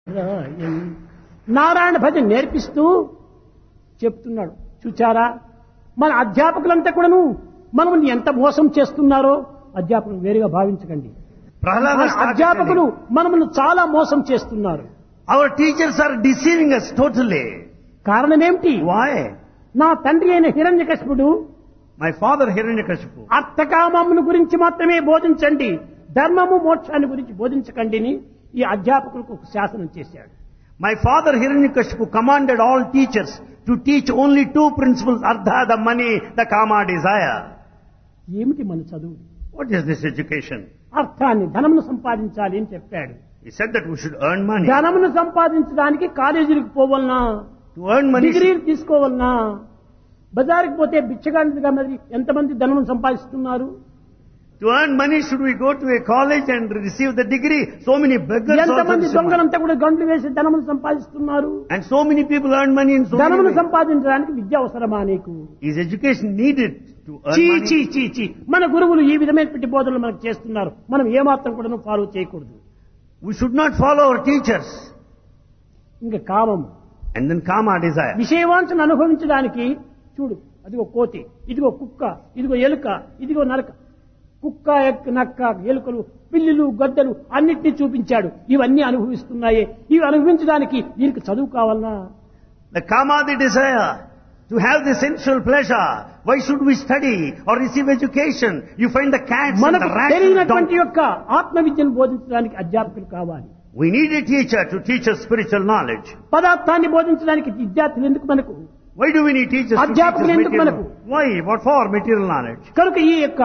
నారాయణ్ నారాయణ భజన నేర్పిస్తూ చెప్తున్నాడు చూచారా మన అధ్యాపకులంతా కూడాను మనల్ని ఎంత మోసం చేస్తున్నారో అధ్యాపకులు వేరుగా భావించకండి Prahlada మన started అధ్యాపకులు telling, మనల్ని చాలా మోసం చేస్తున్నారు Our teachers are deceiving us totally. కారణం ఏమిటి Why? నా తండ్రి అయిన హిరణ్యకశిపుడు My father Hiranyakashipu. అర్థకామమును గురించి మాత్రమే బోధించండి ధర్మము మోక్షాన్ని గురించి బోధించకండి అని ఈ అధ్యాపకులకు ఒక శాసనం చేశాడు My father Hiranyakashipu commanded all teachers to teach only two principles, Ardha, the money, the Kama, desire. ఏమిటి మన చదువు What is this education? అర్థాన్ని ధనమును సంపాదించాలి అని చెప్పాడు He said that we should earn money. ధనమును సంపాదించడానికి కాలేజీలకు పోవాలనా To earn money, డిగ్రీలు తీసుకోవాలనా బజారుకి పోతే బిచ్చగాంటిగా మరి ఎంతమంది ధనమును సంపాదిస్తున్నారు to earn money, should we go to a college and receive the degree? So many beggars also ఎంతమంది receive money. దొంగలంతా కూడా గంటలు వేసి ధనమును సంపాదిస్తున్నారు And so many people earn money in so many ధనమును ways. సంపాదించడానికి విద్య అవసరమా నీకు Is education needed to earn చీ money? చీ చీ చీ మన గురువులు ఈ విధమైనటువంటి బోధనలు మనకు చేస్తున్నారు మనం ఏమాత్రం కూడా ఫాలో చేయకూడదు We should not follow our teachers. ఇంకా కామం And then Kama, desire. విషయవాంఛను అనుభవించడానికి చూడు అదిగో కోతి ఇదిగో కుక్క ఇదిగో ఎలుక ఇదిగో నరక కుక్క ఎక్క నక్క ఎలుకలు పిల్లులు గద్దలు అన్నిటినీ చూపించాడు ఇవన్నీ అనుభవిస్తున్నాయే ఇవి అనుభవించడానికి దీనికి చదువు కావాలనా The Kama, the desire. To have the sensual pleasure. Why should we study or receive education? You find the cats and మనకు the rats and the తెలియనటువంటి donkeys. యొక్క ఆత్మ విద్యను బోధించడానికి అధ్యాపకులు కావాలి We need a teacher to teach us spiritual knowledge. పదార్థాన్ని బోధించడానికి విద్యార్థులు ఎందుకు మనకు Why do we need teachers to teach us అధ్యాపకులు ఎందుకు material? మనకు? Why? What for? Material knowledge. కనుక ఈ యొక్క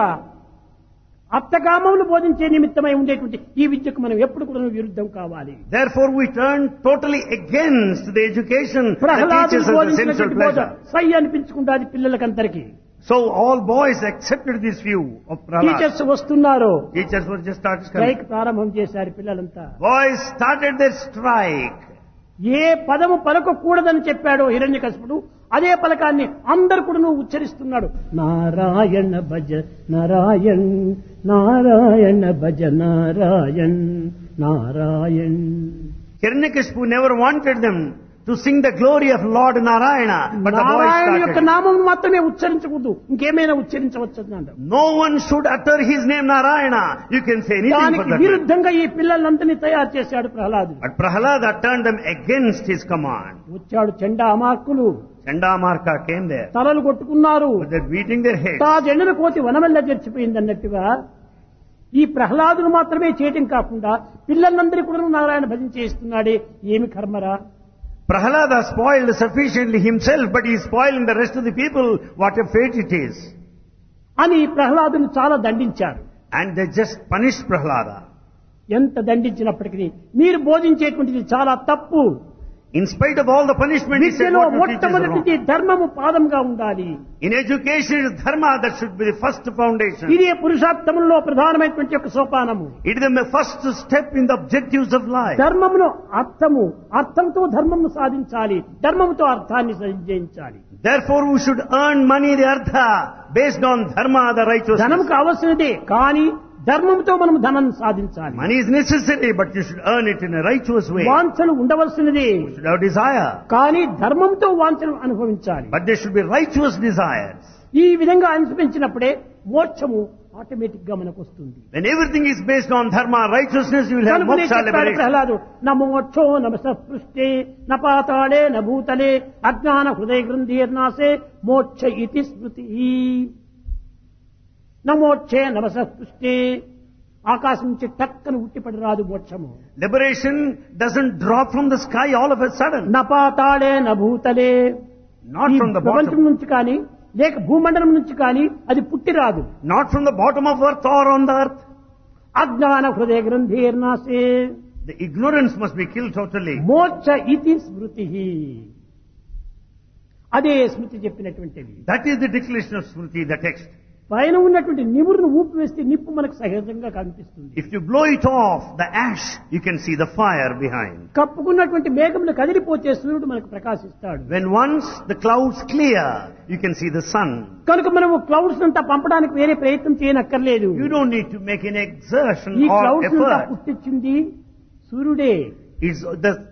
అర్థకామమును బోధించే నిమిత్తమై ఉండేటువంటి ఈ విద్యకు మనం ఎప్పుడు కూడా విరుద్ధం కావాలి Therefore we turn totally against the education that Prahlad teaches us the sensual బోధించినటువంటి బోధ pleasure. సై అనిపించుకుంటాది పిల్లలకందరికీ So all boys accepted this view of Prahlad. Teachers వస్తున్నారు Teachers were just started coming. Strike ప్రారంభం చేశారు పిల్లలంతా Boys started their strike. ఏ పదము పలకకూడదని చెప్పాడో హిరణ్యకశిపుడు అదే పలకాన్ని అందరు కూడా ఉచ్చరిస్తున్నాడు నారాయణ భజ నారాయణ్ నారాయణ భజ Narayan Narayan Hiranyakashipu never wanted them to sing the glory of Lord Narayana, but the boys Narayana యొక్క started. నామం మాత్రమే ఉచ్చరించకూడదు ఇంకేమైనా ఉచ్చరించవచ్చు అన్నాడు No one should utter his name Narayana. You can say anything for దానికి that. man. విరుద్ధంగా ఈ పిల్లలందరినీ తయారు చేశాడు Prahlad But Prahlada turned them against his command. వచ్చాడు చెండా అమార్కులు Chandamarka came there. తలలు కొట్టుకున్నారు But they're beating their heads. తా జెండను కోతి వనమల్ల తెరిచిపోయింది అన్నట్టుగా ఈ ప్రహ్లాదును మాత్రమే చేయటం కాకుండా పిల్లలందరికీ కూడా నారాయణ భజన చేస్తున్నాడే ఏమి కర్మరా Prahlada spoiled sufficiently himself, but he is spoiling the rest of the people. What a fate it is. అని ప్రహ్లాదును చాలా దండించారు And they just punished Prahlada. ఎంత దండించినప్పటికీ మీరు బోధించేటువంటిది చాలా తప్పు In spite of all the punishment, he said, విద్యలో what you teach is wrong. మొట్టమొదటిది ధర్మము పాదంగా ఉండాలి In education, it is dharma that should be the first foundation. ఇదే పురుషార్థములో ప్రధానమైనటువంటి ఒక సోపానము It is the first step in the objectives of life. ధర్మమును అర్థము అర్థంతో ధర్మమును సాధించాలి ధర్మముతో అర్థాన్ని జయించాలి Therefore, we should earn money, the artha, based on dharma, the righteousness. ధనము కావలసినదే కానీ ధర్మంతో మనం ధనం సాధించాలి Money is necessary, but you should earn it in a righteous way. You వాంఛలు ఉండవలసినదే should have desire, కానీ ధర్మంతో వాంఛలు అనుభవించాలి but there should be righteous desires. ఈ విధంగా అనుసరించినప్పుడే మోక్షము ఆటోమేటిక్ గా మనకు వస్తుంది When everything is based on dharma, righteousness, you will have కనుకనే moksha చెప్పాడు liberation. ప్రహ్లాదు న మోక్షో నమ సృష్టే న పాతాళే న భూతలే అజ్ఞాన హృదయ గ్రంథీర్నాశే మోక్ష ఇతి స్మృతి న మోక్షే నమ సృష్టే ఆకాశం నుంచి టక్కన ఉట్టిపడి రాదు మోక్షము Liberation doesn't drop from the sky all of a sudden. న పాతాళే న భూతలే Not ఈ from the ప్రపంచం bottom. నుంచి కానీ లేక భూమండలం నుంచి కానీ అది పుట్టి రాదు Not from the bottom of earth or on the earth. అజ్ఞాన హృదయ గ్రంథీర్నాశే The ignorance must be killed totally. మోక్ష ఇతి స్మృతి అదే స్మృతి చెప్పినటువంటిది That is the declaration of Smriti, the text. పైన ఉన్నటువంటి నిమురును ఊపి వేస్తే నిప్పు మనకు సహజంగా కనిపిస్తుంది If you blow it off, the ash, you can see the fire behind. కప్పుకున్నటువంటి మేఘములు కదిలిపోతే సూర్యుడు మనకు ప్రకాశిస్తాడు When once the clouds clear, you can see the sun. కనుక మనము క్లౌడ్స్ అంతా పంపడానికి వేరే ప్రయత్నం చేయనక్కర్లేదు You don't need to make an exertion ఈ or క్లౌడ్స్ అంతా effort. పుట్టించింది సూర్యుడే It's the